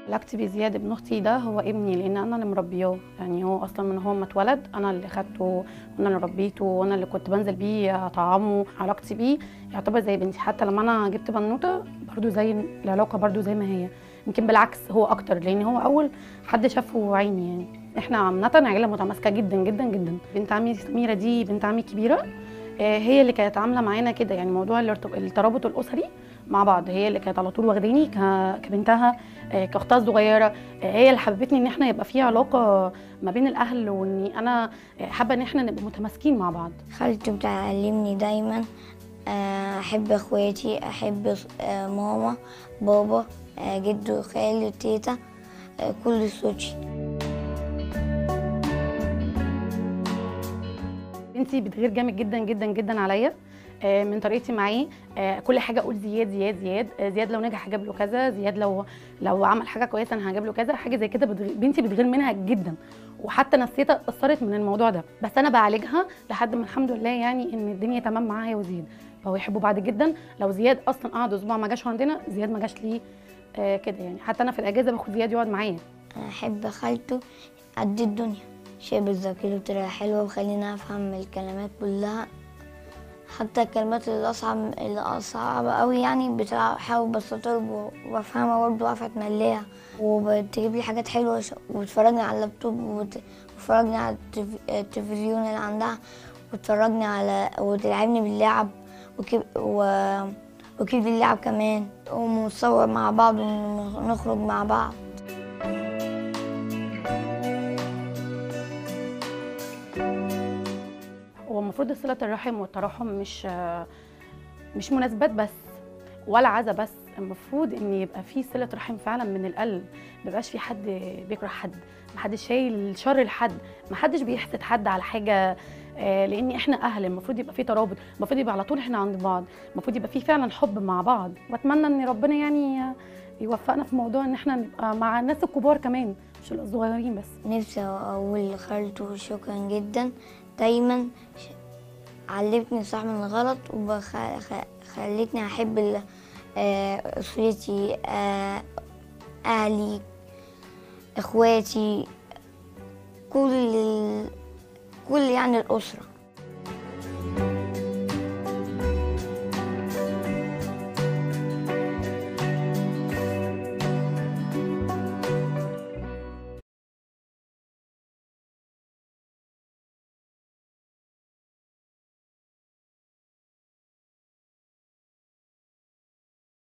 علاقتي بزياد ابن اختي ده هو ابني لان انا اللي مربياه يعني هو اصلا من هو ما اتولد انا اللي خدته وانا اللي ربيته وانا اللي كنت بنزل بيه اطعمه علاقتي بيه يعتبر زي بنتي حتى لما انا جبت بنوته برضو زي العلاقه برضو زي ما هي يمكن بالعكس هو اكتر لان هو اول حد شافه عيني يعني احنا عامه عيله متماسكه جدا جدا جدا بنت عمي سميره دي بنت عمي الكبيره آه، هي اللي كانت عامله معانا كده يعني موضوع الارتب- الترابط الاسري مع بعض هي اللي كانت على طول واخداني ك- كبنتها آه، كاختها الصغيره آه، هي اللي حببتني ان احنا يبقى في علاقه ما بين الاهل واني انا آه، حابه ان احنا نبقى متماسكين مع بعض خالتي بتعلمني دايما آه، احب اخواتي احب آه، ماما بابا آه، جدو خالي تيتا آه، كل صوتي بنتي بتغير جامد جدا جدا جدا عليا آه، من طريقتي معاه آه، كل حاجه اقول زياد زياد زياد آه، زياد لو نجح هجيب له كذا زياد لو لو عمل حاجه كويسه انا هجيب له كذا حاجه زي كده بتغير بنتي بتغير منها جدا وحتى نفسيتها اتاثرت من الموضوع ده بس انا بعالجها لحد ما الحمد لله يعني ان الدنيا تمام معاها هي وزياد فهو يحبوا بعض جدا لو زياد اصلا قعد اسبوع ما جاش عندنا زياد ما جاش ليه آه، كده يعني حتى انا في الاجازه باخد زياد يقعد معايا انا احب خالته قد الدنيا شيء بتذاكره بطريقه حلوه وخليني افهم الكلمات كلها حتى الكلمات اللي اصعب اللي اصعب قوي يعني بحاول بسطها وبفهمها برضه واقفه اتمليها وبتجيب لي حاجات حلوه ش- وتفرجني على اللابتوب وت- وتفرجني على التف- التلفزيون اللي عندها وتفرجني على وتلعبني باللعب وكيف و... وكيف اللعب كمان ونصور مع بعض ونخرج مع بعض هو المفروض صلة الرحم والتراحم مش مش مناسبات بس ولا عزا بس المفروض ان يبقى في صلة رحم فعلا من القلب ما يبقاش في حد بيكره حد ما حدش شايل شر لحد ما حدش بيحسد حد على حاجة آه، لان احنا اهل المفروض يبقى في ترابط المفروض يبقى على طول احنا عند بعض المفروض يبقى في فعلا حب مع بعض واتمنى ان ربنا يعني يوفقنا في موضوع ان احنا نبقى مع الناس الكبار كمان مش الصغيرين بس نفسي أقول لخالته شكرا جدا دايما ش- علمتني الصح من الغلط وخلتني أحب ال- آه، أسرتي آه، أهلي إخواتي كل ال- كل يعني الأسرة